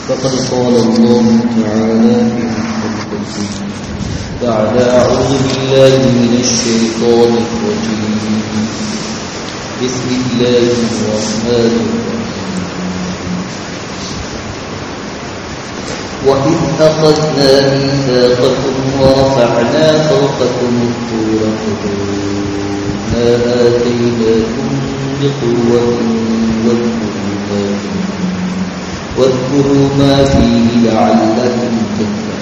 فقد قال الله تعالى في محكم بعد أعوذ بالله من الشيطان الرجيم بسم الله الرحمن الرحيم وإذ أخذنا ميثاقكم ورفعنا فوقكم الطور خذوا ما آتيناكم بقوة واذكروا ما فيه واذكروا ما فيه لعلكم تتقون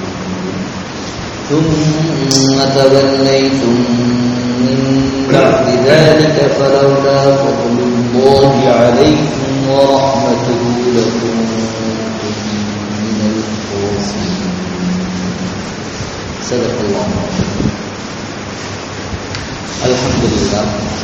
ثم توليتم من بعد ذلك فلولا فضل الله عليكم ورحمته لكنتم من الخاسرين صدق الله الحمد لله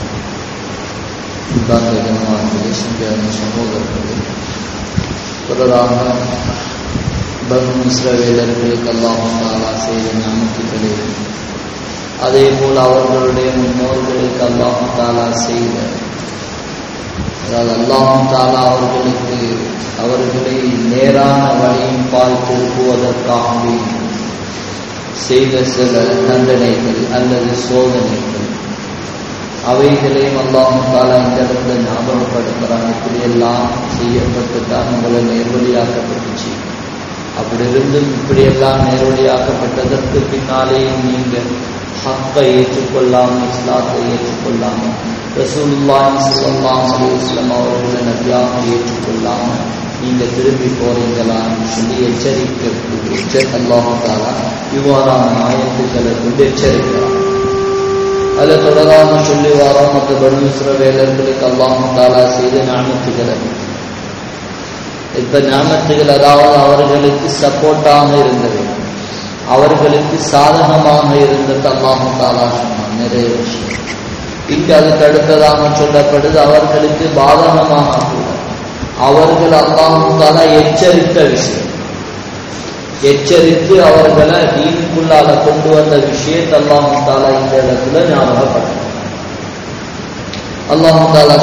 இன்பாக ஜனமானது சிங்கான சகோதரர்களே தொடராக பனு இஸ்ரவேலர்களுக்கு அல்லாஹும் தாலா செய்த ஞானத்துக்களே அதே போல் அவர்களுடைய முன்னோர்களுக்கு அல்லாஹும் தாலா செய்த அதாவது அல்லாஹும் தாலா அவர்களுக்கு அவர்களை நேரான வழியின் பால் திருப்புவதற்காகவே செய்த சில தண்டனைகள் அல்லது சோதனைகள் அவைகளையும் அல்லாஹும் தாலா இந்த இடத்துல ஞாபகப்படுத்துகிறான் இப்படியெல்லாம் செய்யப்பட்டு தான் உங்களை நேர்வழியாக்கப்பட்டுச்சு அப்படி இருந்தும் இப்படியெல்லாம் நேர்வழியாக்கப்பட்டதற்கு பின்னாலேயே நீங்கள் ஹக்கை ஏற்றுக்கொள்ளாமல் இஸ்லாத்தை ஏற்றுக்கொள்ளாமல் ரசூலுல்லாஹி ஸல்லல்லாஹு அலைஹி வஸல்லம் அவர்களை நபியாக ஏற்றுக்கொள்ளாமல் நீங்க திரும்பி போறீங்களான்னு சொல்லி எச்சரிக்கை எச்ச அல்லாஹு தாலா இவ்வாறான ஆயத்துக்களை கொண்டு எச்சரிக்கிறார் அதில் தொடராம சொல்லி வாரோம் மற்ற படுமிஸ்ர வேலர்களுக்கு அல்லாஹு தாலா செய்த ஞானத்துக்களை இப்ப ஞானத்துகள் அதாவது அவர்களுக்கு சப்போர்ட்டாக இருந்தது அவர்களுக்கு சாதகமாக இருந்தது அல்லாஹு தாலா சொன்னான் நிறைய விஷயம் இங்கு அதுக்கு அடுத்ததாக சொல்லப்படுது அவர்களுக்கு பாதகமாக கூட அவர்கள் அல்லாஹு தாலா எச்சரித்த விஷயம் எச்சரித்து அவர்களை தீனுக்குள்ளால கொண்டு வந்த விஷயத்தை அல்லாஹு தாலா இந்த இடத்துல ஞாபகப்பட்ட அல்லாஹு தாலா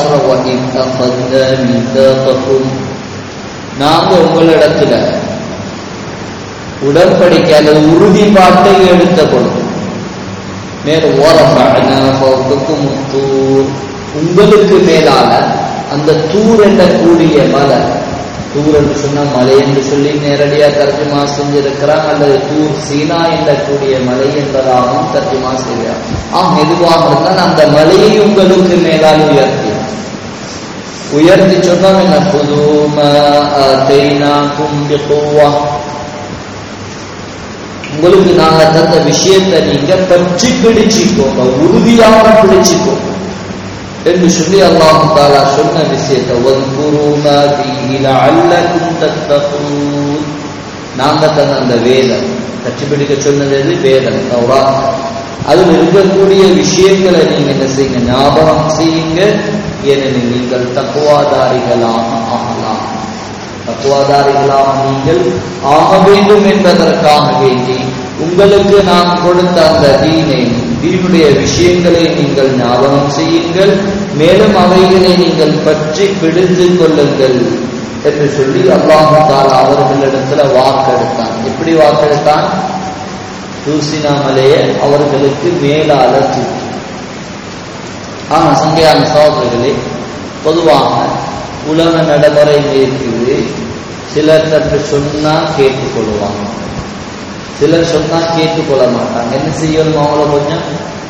சொல்ல நாங்க உங்களிடத்துல உடன்படிக்கை அல்லது உறுதிப்பாட்டை எடுத்த பொழுது மேலும் ஓரப்பாடுக்கும் தூர் உங்களுக்கு மேலால அந்த தூர் என்ற கூடிய மலை தூர் என்று சொன்ன மலை என்று சொல்லி நேரடியா தர்ஜுமா செஞ்சிருக்கிறான் அல்லது தூர் சீனா என்ற கூடிய மலை என்பதாகவும் தர்ஜுமா செய்கிறார் ஆம் எதுவாக இருந்தால் அந்த மலையை உங்களுக்கு மேலால் உயர்த்தி உயர்த்தி சொன்னோம் என்ன புதுமா உங்களுக்கு நாங்க தந்த விஷயத்தை நீங்க பற்றி பிடிச்சிக்கோங்க உறுதியாக பிடிச்சிக்கோங்க என்று சொல்லி அல்லாஹு தாலா சொன்ன விஷயத்தை நாங்க தந்த அந்த வேதம் கட்சி பிடிக்க சொன்னது எது வேதம் தௌரா அதில் இருக்கக்கூடிய விஷயங்களை நீங்க என்ன செய்யுங்க ஞாபகம் செய்யுங்க ஏனெனில் நீங்கள் தக்குவாதாரிகளாக ஆகலாம் தக்குவாதாரிகளாக நீங்கள் ஆக வேண்டும் என்பதற்காக வேண்டி உங்களுக்கு நான் கொடுத்த அந்த தீனை தீனுடைய விஷயங்களை நீங்கள் ஞாபகம் செய்யுங்கள் மேலும் அவைகளை நீங்கள் பற்றி பிடித்து கொள்ளுங்கள் என்று சொல்லி அல்லாஹு தாலா அவர்களிடத்துல வாக்கெடுத்தான் எப்படி வாக்கெடுத்தான் தூசினா மலையை அவர்களுக்கு மேலால தூக்கி ஆனா சங்கையான சோதர்களே பொதுவாக உலக நடைமுறையில் இருக்குது சிலர் தட்டு சொன்னா கேட்டுக்கொள்வாங்க சிலர் சொன்னா கேட்டுக்கொள்ள மாட்டாங்க என்ன செய்யணும் அவங்கள கொஞ்சம்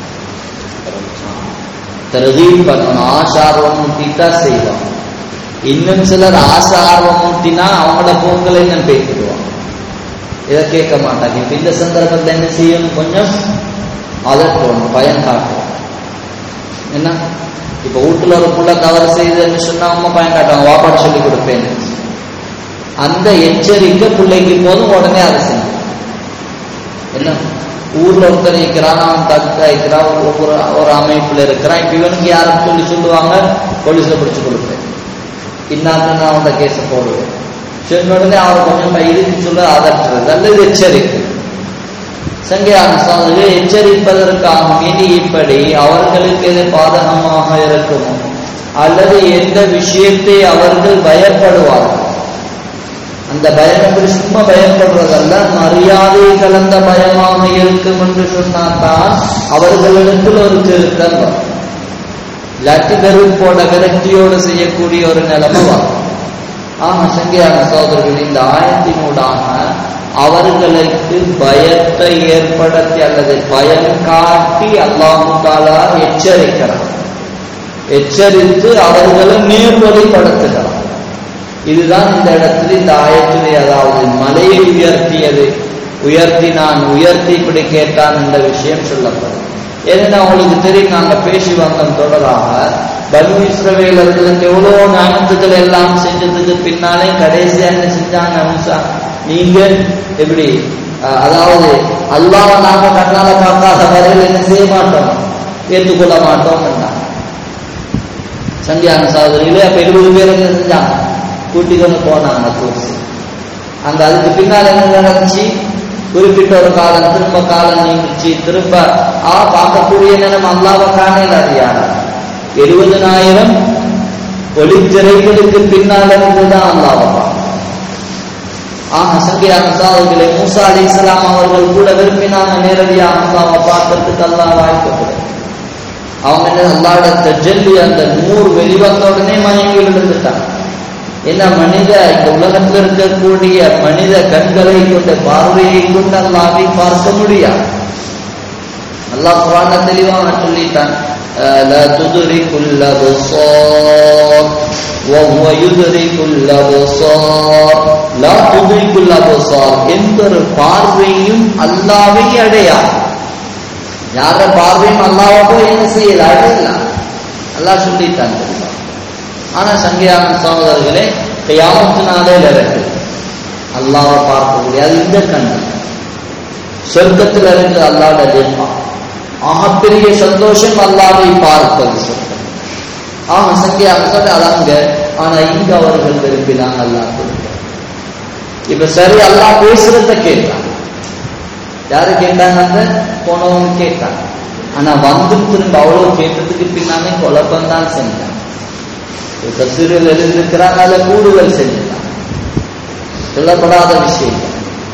தரகீப் பண்ணணும் ஆசார்வம் ஊட்டிட்டா செய்வாங்க இன்னும் சிலர் ஆசை ஆர்வம் ஊட்டினா அவங்களோட போக்களை இன்னும் பேசிடுவாங்க இதை கேட்க மாட்டாங்க இப்ப இந்த சந்தர்ப்பத்தில் என்ன செய்யணும் கொஞ்சம் அதற்றணும் பயம் காட்டணும் என்ன இப்ப வீட்டுல ஒரு புள்ள தவறு செய்யுதுன்னு சொன்னா அம்மா பயம் காட்டுவாங்க வாப்பாடு சொல்லி கொடுப்பேன் அந்த எச்சரிக்கை பிள்ளைக்கு போதும் உடனே அதை செய்யும் என்ன ஊர்ல ஒருத்தர் இருக்கிறான் அவன் தடுத்து இருக்கிறான் ஒரு ஒரு அமைப்புல இருக்கிறான் இப்ப இவனுக்கு யாரும் சொல்லி சொல்லுவாங்க போலீஸ்ல பிடிச்சு கொடுப்பேன் இன்னாக்கு நான் அவன் கேஸ போடுவேன் சொன்ன உடனே அவர் கொஞ்சம் இறுதி சொல்ல அதற்றது அல்லது எச்சரிக்கை சங்கையான சோதனை எச்சரிப்பதற்காக வேண்டி இப்படி அவர்களுக்கு எது பாதகமாக இருக்குமோ அல்லது எந்த விஷயத்தை அவர்கள் பயப்படுவார்கள் அந்த பயம் எப்படி சும்மா பயப்படுறதல்ல மரியாதை கலந்த பயமாக இருக்கும் என்று சொன்னால்தான் அவர்களிடத்தில் ஒரு திருத்தம் வரும் இல்லாட்டி வெறுப்போட விரக்தியோடு செய்யக்கூடிய ஒரு நிலைமை வரும் ஆமா சங்கியான சகோதரர்கள் இந்த ஆயத்தினூடாக அவர்களுக்கு பயத்தை ஏற்படுத்தி அல்லது பயம் காட்டி அல்லாஹு தாலா எச்சரிக்கிறார் எச்சரித்து அவர்களை நேர்வழிப்படுத்துகிறார் இதுதான் இந்த இடத்துல இந்த ஆயத்திலே அதாவது மலையை உயர்த்தியது உயர்த்தினான் உயர்த்தி இப்படி கேட்டான் என்ற விஷயம் சொல்லப்படும் ஏன்னா உங்களுக்கு தெரியும் நாங்க பேசி வந்தோம் தொடராக பனு இஸ்ரவேலர்களுக்கு எவ்வளவு ஞானத்துக்கள் எல்லாம் செஞ்சதுக்கு பின்னாலே கடைசியா என்ன செஞ்சாங்க மூசா நீங்க எப்படி அஹ், அதாவது அல்லாஹ் நாம கண்ணால பார்க்காத வரையில் என்ன செய்ய மாட்டோம் ஏற்றுக்கொள்ள மாட்டோம் என்றாங்க சங்கியான சகோதரிகளே அப்ப இருபது பேர் என்ன செஞ்சாங்க கூட்டி கொண்டு போனாங்க தூசி அங்க அதுக்கு பின்னால் என்ன நடந்துச்சு குறிப்பிட்ட ஒரு காலம் திரும்ப காலம் நீங்கிச்சு திரும்ப ஆ பார்க்கக்கூடிய நேரம் அல்லாவை காணல அது யாரா எழுபதனாயிரம் ஒளித்திரைகளுக்கு பின்னால் இருந்துதான் அல்லாவை பார்க்கணும் ஆக சங்கியான சாதுகளை மூசா அலி இஸ்லாம் அவர்கள் கூட விரும்பினாங்க நேரடியாக அல்லாவை பார்க்கறதுக்கு அல்லாஹ் வாய்ப்பு கொடுத்தார். அவங்க என்ன அல்லாட தஜல்லி அந்த நூறு வெளிவந்த உடனே மயங்கி விழுந்துட்டாங்க என்ன மனித இந்த உலகத்தில் இருக்கக்கூடிய மனித கண்களை கொண்ட பார்வையை கொண்டு அல்லாவை பார்க்க முடியாது அல்லாஹ் குரான தெளிவாக சொல்லிட்டான் அஹ், لا تدرك الأبصار وهو يدرك الأبصار لا تدرك الأبصار எந்த ஒரு பார்வையும் அல்லாவை அடையாது யார பார்வையும் அல்லாவை போய் என்ன செய்யல அடையலாம் அல்லாஹ் சொல்லிட்டான் தெரியுமா ஆனா சங்கியான சகோதரர்களே கையாமத்து நாளையில் இருக்கு அல்லாவை பார்க்கக்கூடிய அது இந்த கண்ணு சொர்க்கத்தில் இருக்கு அல்லாட லேப்பா ஆகப்பெரிய சந்தோஷம் அல்லாவை பார்ப்பது சொர்க்கம் ஆக சங்கியான சொல்ல அது அங்க ஆனா இங்க அவர்கள் விரும்பினாங்க அல்லாஹ் கொடுக்க இப்ப சரி அல்லாஹ் பேசுறத கேட்டான் யாரு கேட்டாங்க அந்த போனவங்க கேட்டாங்க ஆனா வந்து திரும்ப அவ்வளவு கேட்டதுக்கு பின்னாலே குழப்பம் தான் செஞ்சாங்க தசிரில் எழுந்திருக்கிறாங்க அதை கூடுதல் செஞ்சுட்டாங்க சொல்லப்படாத விஷயம்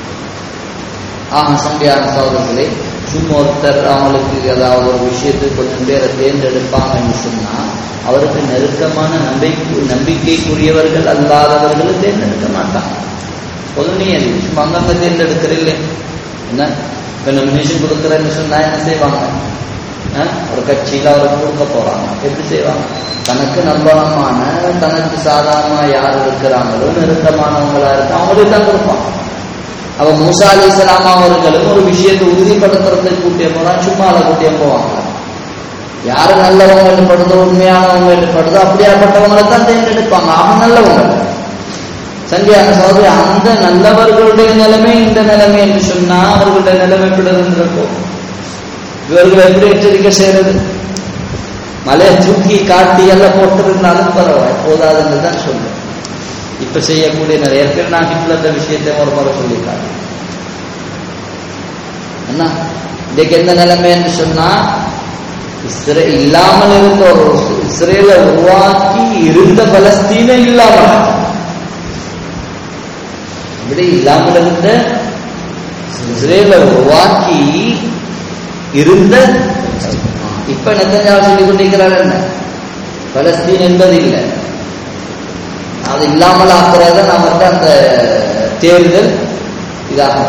ஆக சங்கையான சோதர்களே சும்மா ஒருத்தர் அவங்களுக்கு ஏதாவது ஒரு விஷயத்துக்கு கொஞ்சம் பேரை தேர்ந்தெடுப்பாங்கன்னு சொன்னா அவருக்கு நெருக்கமான நம்பிக்கை நம்பிக்கைக்குரியவர்கள் அல்லாதவர்களை தேர்ந்தெடுக்க மாட்டாங்க பொதுமையே அது சும்மா அங்கங்க தேர்ந்தெடுக்கிறீங்களே என்ன இப்போ நாமினேஷன் கொடுக்குறேன்னு சொன்னா என்ன செய்வாங்க ஆ? ஒரு கட்சியில் அவருக்கு கொடுக்க போறாங்க எப்படி செய்வாங்க தனக்கு நம்பகமான தனக்கு சாதாரணமா யார் இருக்கிறாங்களோ நெருக்கமானவங்களா இருக்கு அவங்களுக்கு தான் கொடுப்பாங்க அவ மூசா அலி இஸ்லாம் அவர்களும் ஒரு விஷயத்தை உறுதிப்படுத்துறதுக்கு கூட்டிய போறான் சும்மா அதை கூட்டிய போவாங்க யாரு நல்லவங்க படுதோ உண்மையானவங்க படுதோ அப்படியாப்பட்டவங்களை தான் தேர்ந்தெடுப்பாங்க அவன் நல்லவங்க சங்கியான சோதரி அந்த நல்லவர்களுடைய நிலைமை இந்த நிலைமை என்று சொன்னா அவர்களுடைய நிலைமை எப்படி இருந்திருக்கும் இவர்கள் எப்படி எச்சரிக்கை செய்யறது மலையை தூக்கி காட்டி எல்லாம் போட்டிருந்தாலும் பரவாயில்ல போதாதுன்னு தான் சொல்றேன் இப்ப செய்யக்கூடிய நிறைய பேர் நான் ஹிட்லர் இந்த விஷயத்தை ஒரு முறை சொல்லியிருக்காங்க என்ன இன்னைக்கு எந்த நிலைமை என்று சொன்னா இஸ்ரே இல்லாமல் இருந்த ஒரு இஸ்ரேல உருவாக்கி இருந்த பலஸ்தீன இல்லாமல் இப்படி இல்லாமல் இருந்த இஸ்ரேல உருவாக்கி இருந்த இப்ப நெத்தஞ்சாவை சொல்லிக் கொண்டிருக்கிறார் என்ன பலஸ்தீன் என்பது இல்லை அது இல்லாமல் ஆக்குறத நமக்கு அந்த தேர்தல் இதாக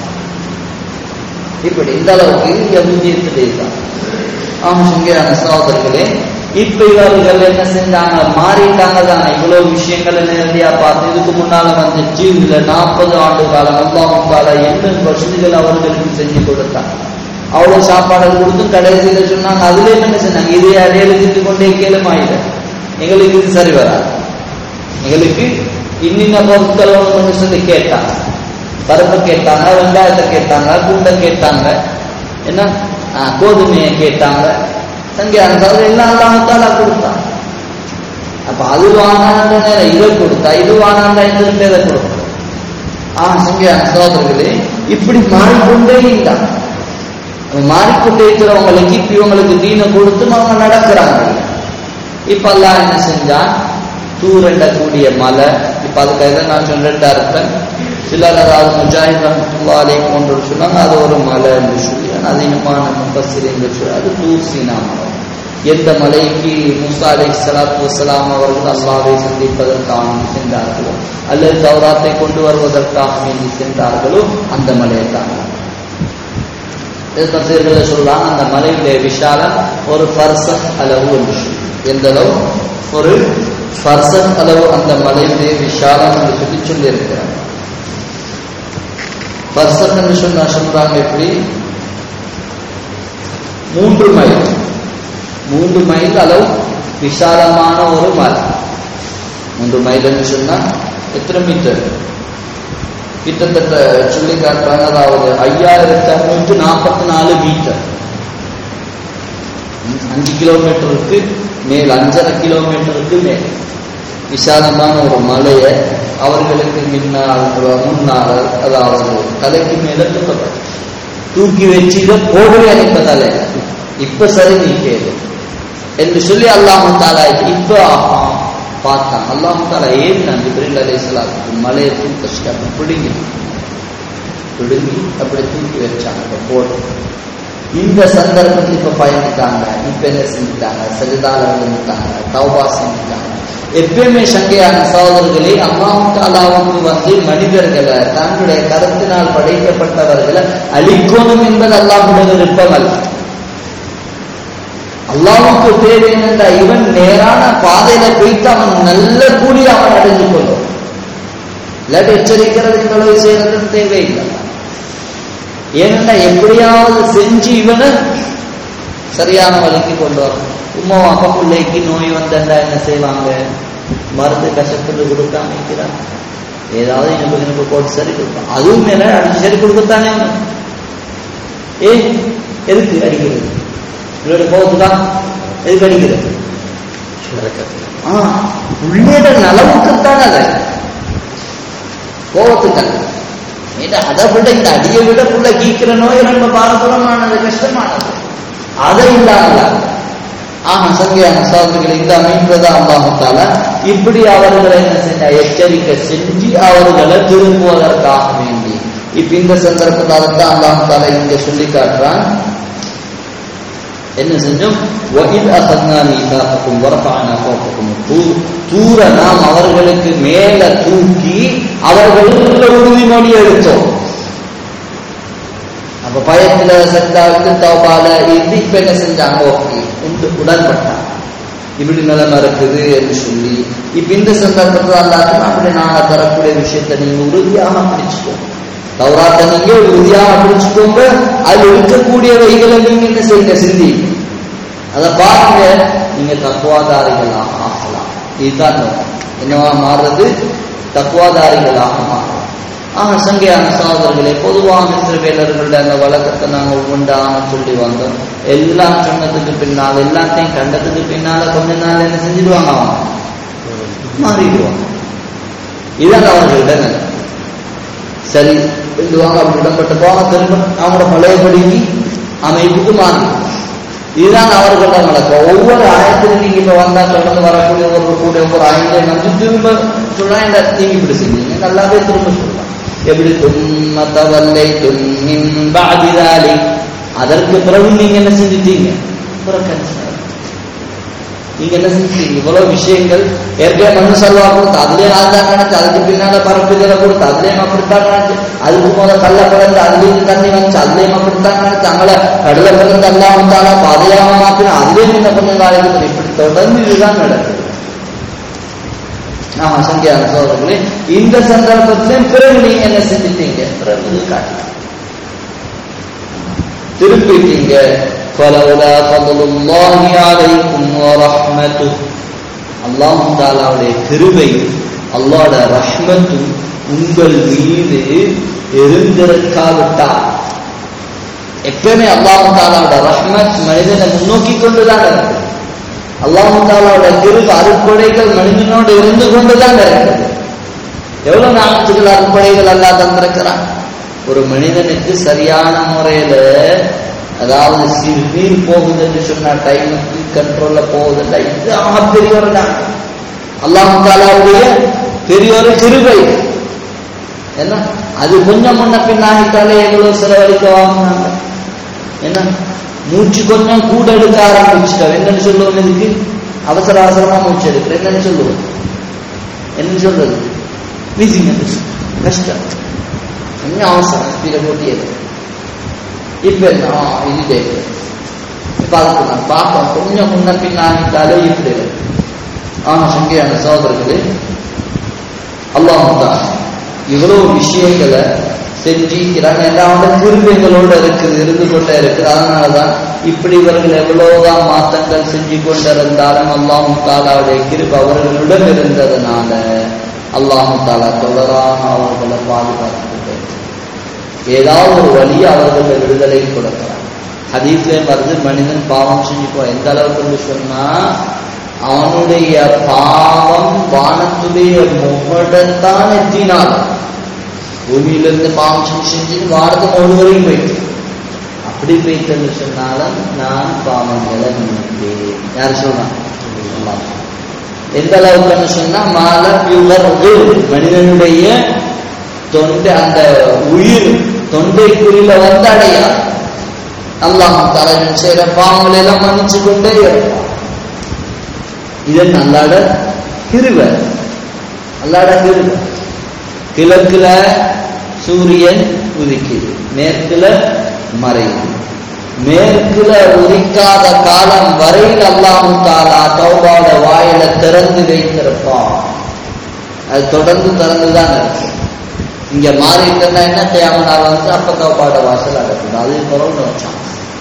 இப்படி இந்த அளவுக்கு யகுதியத்திலே தான் ஆமா சுங்கியான சகோதரர்களே இப்ப இவர்கள் என்ன செஞ்சாங்க மாறிட்டாங்க தானே இவ்வளவு விஷயங்களை நேரடியா பார்த்து இதுக்கு முன்னால வந்துச்சு இதுல நாற்பது ஆண்டு காலம் அல்லாஹும் கால எண்ணூறு வசதிகள் அவர்களுக்கு செஞ்சு கொடுத்தாங்க அவ்வளவு சாப்பாடு கொடுத்தும் கடைசியில சொன்னாங்க அதுல என்ன சொன்னாங்க இதே அடையாள திட்டு கொண்டே கேளுமாயில எங்களுக்கு இது சரி வராது எங்களுக்கு இன்னின்ன பொருட்கள் ஒன்று சொல்லி கேட்டாங்க பருப்பு கேட்டாங்க வெங்காயத்தை கேட்டாங்க பூண்டை கேட்டாங்க என்ன ஆ, கோதுமையை கேட்டாங்க சங்கியான தவிர எல்லாம் அல்லாமத்தால கொடுத்தான் அப்ப அது வாங்காண்ட நேரம் இதை கொடுத்தா இது வாங்காண்டா இந்த பேரை கொடுக்கணும் ஆ சங்கியான சோதர்களே இப்படி மாறிக்கொண்டே இருந்தாங்க அவன் மாறிக்கொண்டே இருக்கிறவங்களுக்கு இப்ப இவங்களுக்கு தீனை கொடுத்து அவங்க நடக்கிறாங்க இப்ப எல்லாம் என்ன செஞ்சான் தூரண்ட கூடிய மலை இப்ப அப்ப அதுக்காக தான் நான் சொல்லிட்டா இருப்பேன் சிலர் அதாவது முஜாஹித் ரஹமத்துல்லாலே போன்று சொன்னாங்க அது ஒரு மலை என்று சொல்லி ஆனால் அதிகமான முப்பசிரியர்கள் சொல்லி அது தூர் சீனா மலை எந்த மலைக்கு மூசா அலை சலாத்து வசலாம் அவர்கள் அல்லாவை சந்திப்பதற்காக வேண்டி சென்றார்களோ அல்லது தௌராத்தை கொண்டு வருவதற்காக வேண்டி சென்றார்களோ அந்த மலையை தான் தப்சீர்களை சொல்றாங்க அந்த மலையுடைய விஷாலம் ஒரு பர்சன் அளவு என்று சொல்லி எந்த அளவு ஒரு பர்சன் அளவு அந்த மலையுடைய விஷாலம் என்று சொல்லி சொல்லியிருக்கிறார் பர்சன் என்று சொன்னா சொல்றாங்க எப்படி மூன்று மைல் மூன்று மைல் அளவு விசாலமான ஒரு மலை மூன்று மைல் என்று சொன்னா எத்தனை மீட்டர் கிட்டத்தட்ட சொல்லி காட்டுறாங்க அதாவது ஐயாயிரத்தி அறுநூற்றி நாற்பத்தி நாலு மீட்டர் அஞ்சு கிலோமீட்டருக்கு மேல் அஞ்சரை கிலோமீட்டருக்கு மேல் விசாலமான ஒரு மலையை அவர்களுக்கு முன்னால் முன்னால் அதாவது தலைக்கு மேல தூக்கப்பட்டு தூக்கி வச்சு இதை போகவே அனுப்பதால இப்ப சரி நீ கேளு என்று சொல்லி அல்லாஹு தாலா இப்ப பார்த்தான் அல்லாஹு தாலா ஏன் நான் ஜிப்ரீல் அலைஹிஸ்ஸலாத்துக்கு மலையை தூக்க அப்படி பிடுங்கி பிடுங்கி அப்படி தூக்கி வச்சாங்க அப்ப போட்டு இந்த சந்தர்ப்பத்தில் இப்ப பயந்துட்டாங்க இப்ப என்ன செஞ்சுட்டாங்க சரிதால விழுந்துட்டாங்க தௌபா செஞ்சுட்டாங்க எப்பயுமே சங்கையான சகோதரர்களே அல்லாஹு தாலாவுக்கு வந்து மனிதர்களை தன்னுடைய கருத்தினால் படைக்கப்பட்டவர்களை அழிக்கணும் என்பது அல்லாஹுடைய விருப்பம் அல்ல அல்லாவுக்கு தேவை என்னென்ற இவன் நேரான பாதையில போய்த்து அவன் நல்ல கூலி அவன் அடைஞ்சு கொள்ளும் இல்லாட்டி எச்சரிக்கிறது இவ்வளவு செய்யறது தேவையில்லை ஏனென்றா எப்படியாவது செஞ்சு இவனை சரியான வழிக்கு கொண்டு வரணும் உமா அப்பா பிள்ளைக்கு நோய் வந்தா என்ன செய்வாங்க மருந்து கஷ்டப்பட்டு கொடுக்காம வைக்கிறாங்க ஏதாவது எனக்கு எனக்கு போட்டு சரி கொடுப்பான் அதுவும் மேல அடிச்சு சரி கொடுக்கத்தானே ஏ எதுக்கு அடிக்கிறது இவரோட கோபத்துதான் எதுக்கு அடிக்கிறது ஆ உள்ளேட நலவுக்குத்தான் அது கோபத்துக்காக ஏன்னா அதை விட இந்த அடியை விட புள்ள கீக்கிற நோய் ரொம்ப பாரதூரமானது கஷ்டமானது அதை இல்லாத ஆஹா சங்கையான சோதனைகள் இந்த அமைப்பதான் அல்லாமத்தால இப்படி அவர்களை என்ன செஞ்ச எச்சரிக்கை செஞ்சு அவர்களை திரும்புவதற்காக வேண்டி இப்ப இந்த சந்தர்ப்பத்தால தான் அல்லாமத்தால இங்க சொல்லி காட்டுறான் என்ன செஞ்சோம் வகித் அசன்னா மீதாக்கும் வரப்பான போக்கும் தூர நாம் அவர்களுக்கு மேல தூக்கி அவர்கள் உறுதிமொழி எடுத்தோம் அப்ப பயத்துல சத்தாவுக்கு தௌபால இருந்து இப்ப என்ன செஞ்சாங்க ஓகே உண்டு உடன்பட்டாங்க இப்படி நிலைமை இருக்குது என்று சொல்லி இப்ப இந்த சந்தர்ப்பத்தில் அல்லாத்துக்கும் அப்படி நான் தரக்கூடிய விஷயத்தை நீங்க உறுதியாக பிடிச்சுக்கோங்க தௌராத்தை நீங்க உறுதியாக பிடிச்சுக்கோங்க அதில் இருக்கக்கூடியவைகளை நீங்க என்ன செய்யுங்க சிந்தி அதை பாருங்க நீங்க தக்குவாதாரிகளாக ஆகலாம் இதுதான் என்னவா மாறுறது தக்குவாதாரிகளாக மாறும் ஆக சங்கையான சகோதரர்களே பொதுவாக இஸ்ரவேலர்களுடைய அந்த வழக்கத்தை நாங்கள் ஒவ்வொன்றாக சொல்லி வந்தோம் எல்லாம் சொன்னதுக்கு பின்னால் எல்லாத்தையும் கண்டதுக்கு பின்னால கொஞ்ச நாள் என்ன செஞ்சிடுவாங்க அவங்க மாறிடுவாங்க இதான் அவர்கள்ட்ட நிலை சரி சொல்லுவாங்க அப்படி இடப்பட்டு போக திரும்ப அவங்களோட பழையபடிக்கு அமைப்புக்கு மாறி இதுதான் அவர்களோட நடக்கும் ஒவ்வொரு ஆயத்திலும் நீங்க இப்ப வந்தா தொடர்ந்து வரக்கூடிய ஒரு கூட ஒரு ஆயத்தை வந்து திரும்ப சொன்னா இந்த நீங்க இப்படி செஞ்சீங்க நல்லாவே திரும்ப சொல்லலாம் எப்படி தும்மத்தவல்லை துன்மின் பாதிராலி அதற்கு பிறகு நீங்க என்ன செஞ்சுட்டீங்க புறக்கணிச்சு நீங்க என்ன செஞ்சீங்க இவ்வளவு விஷயங்கள் ஏற்கனவே மண்ணு செல்வா கொடுத்து அதுலயே ராஜா நினைச்சு அதுக்கு பின்னால பரப்புதலை கொடுத்து அதுலயும் அப்படித்தான் நினைச்சு அதுக்கு போத கல்ல பிறந்து அதுலயும் தண்ணி வந்து அதுலயும் அப்படித்தான் நினைச்சு அங்கே கடலை பிறந்து எல்லாம் வந்தால பாதையாக மாத்தினா அதுலயும் இன்னும் கொஞ்சம் நாளைக்கு இப்படி தொடர்ந்து இதுதான் நடக்குது ஆமா சங்கியான சோதர்களே இந்த சந்தர்ப்பத்திலும் பிறகு நீங்க என்ன செஞ்சுட்டீங்க பிறகு காட்டு திருப்பிட்டீங்க فلولا فضل الله عليكم ورحمته அல்லாஹ் தாலாவுடைய கிருபை அல்லாஹ்ட ரஹ்மத்தும் உங்கள் மீது இருந்திருக்காவிட்டால் எப்பவுமே அல்லாஹ் தாலாவோட ரஹ்மத் மனிதனை முன்னோக்கி கொண்டுதான் இருக்கு அல்லாஹ் தாலாவோட கிருப அறுப்படைகள் மனிதனோடு இருந்து கொண்டுதான் இருக்குது எவ்வளவு நாமத்துகள் அறுப்படைகள் அல்லா தந்திருக்கிறான் ஒரு மனிதனுக்கு சரியான முறையில அதாவது சிறு நீர் போகுது என்று சொன்னா டைமுக்கு கண்ட்ரோல்ல போகுதுல்ல இது ஆகப்பெரிய ஒரு தான் அல்லாஹ் தாலாவுடைய பெரிய ஒரு கிருபை என்ன அது கொஞ்சம் முன்ன பின்னாகிட்டாலே எவ்வளவு செலவழிக்க வாங்கினாங்க என்ன மூச்சு கொஞ்சம் கூட எடுக்க ஆரம்பிச்சிட்டோம் என்னன்னு சொல்லுவோம் இதுக்கு அவசர அவசரமா மூச்சு எடுக்கிற என்னன்னு சொல்லுவோம் என்ன சொல்றது வீசிங் கஷ்டம் கொஞ்சம் அவசரம் ஸ்பீட போட்டி எடு இப்ப என்ன ஆ, இது இப்ப அதுக்கு நான் பார்ப்போம் கொஞ்சம் முன்ன பின்னாகிட்டாலே இப்படி ஆனா சங்கையான சகோதரர்களே அல்லாஹ் இவ்வளவு விஷயங்களை செஞ்சிக்கிறான் எல்லாம் கிருபைகளோட இருக்குது இருந்து கொண்டே இருக்குது அதனாலதான் இப்படி இவர்கள் எவ்வளவுதான் மாற்றங்கள் செஞ்சு கொண்டிருந்தாலும் அல்லாஹு தாலாவுடைய கிருபை அவர்களிடம் இருந்ததுனால அல்லாஹு தாலா தொடராக அவர்களை பாதுகாத்து கொண்டே ஏதாவது ஒரு வழி அவர்கள் விடுதலை கொடுக்கிறார் ஹதீஸ்ல வருது மனிதன் பாவம் செஞ்சுக்கோ எந்த அளவுக்கு சொன்னா அவனுடைய பாவம் வானத்துடைய முகடத்தான் எத்தினால் பூமியிலிருந்து பாவம் செஞ்சு செஞ்சு வானத்து முழு வரையும் போயிட்டு அப்படி போயிட்டுன்னு சொன்னாலும் நான் பாவங்களை நினைத்தேன் யார் சொல்றான் அல்லாஹ். எந்த அளவுக்குன்னு சொன்னா மாலம் யுகர்வு மனிதனுடைய தொண்டை அந்த உயிர் தொண்டைக்குழியில வந்து அடையாது அல்லாஹ் தலைவன் செய்யற பாவங்களை எல்லாம் மன்னிச்சு கொண்டே இருப்பான் இது அல்லாட கிருவை அல்லாட கிருவை கிழக்குல சூரியன் உதிக்குது மேற்குல மறையுது மேற்குல உதிக்காத காலம் வரையில் அல்லாஹு தாலா தௌபாவோட வாயில திறந்து வைத்திருப்பான் அது தொடர்ந்து திறந்துதான் இருக்கு இங்க மாறிட்டுன்னா என்ன தேவனால் வந்து அப்ப தௌபாவோட வாசல் அடக்குது அது தொடர்ந்து வச்சான்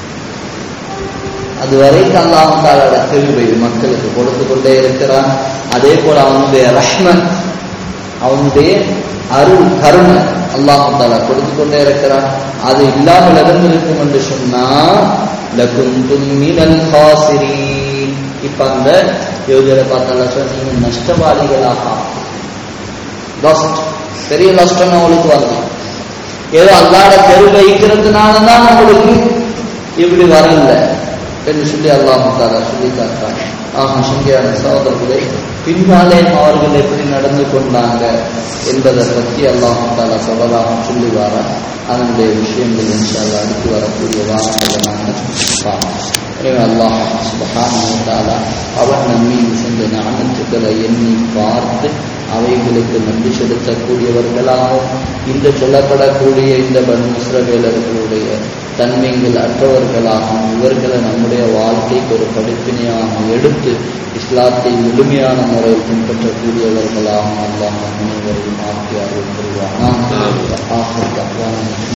அது வரைக்கும் அல்லாஹ் தாலோட கிருபை மக்களுக்கு கொடுத்து கொண்டே இருக்கிறான் அதே போல அவனுடைய ரஹ்மத் அவனுடைய அருள் கருணை அல்லாஹ் தாலா கொடுத்து கொண்டே இருக்கிறான் அது இல்லாமல் இருந்திருக்கும் என்று சொன்னா லகுந்தும் மினல் காசிரீன் இப்ப அந்த யோகியரை பார்த்தால நீங்க நஷ்டவாளிகளாக லாஸ்ட் பெரிய நஷ்டம் அவளுக்கு வந்து ஏதோ அல்லாட தெரு வைக்கிறதுனால தான் அவங்களுக்கு இப்படி வரல என்று சொல்லி அல்லாஹ் தாரா சொல்லி காட்டாங்க ஆக சுங்கியான சகோதரர்களே பின்னாலே அவர்கள் எப்படி நடந்து கொண்டாங்க என்பதை பற்றி அல்லாஹ் தாலா சொல்லலாம் சொல்லி வாரா அதனுடைய விஷயங்கள் இன்ஷால்லா அடுத்து வரக்கூடிய வாரங்களை நாங்கள் பார்ப்போம் எனவே அல்லாஹ் சுபஹானஹு தஆலா அவன் நம்மீது சென்ற ஞானத்துக்களை எண்ணி பார்த்து அவைகளுக்கு நன்றி செலுத்தக்கூடியவர்களாகவும் இந்த சொல்லப்படக்கூடிய இந்த பன்முஸ்ரவேலர்களுடைய தன்மைகள் அற்றவர்களாகவும் இவர்களை நம்முடைய வாழ்க்கைக்கு ஒரு படிப்பினையாக எடுத்து இஸ்லாத்தை முழுமையான முறையில் பின்பற்றக்கூடியவர்களாகவும் அல்லாஹ் அனைவரையும் ஆக்கி அருள் புரிவானா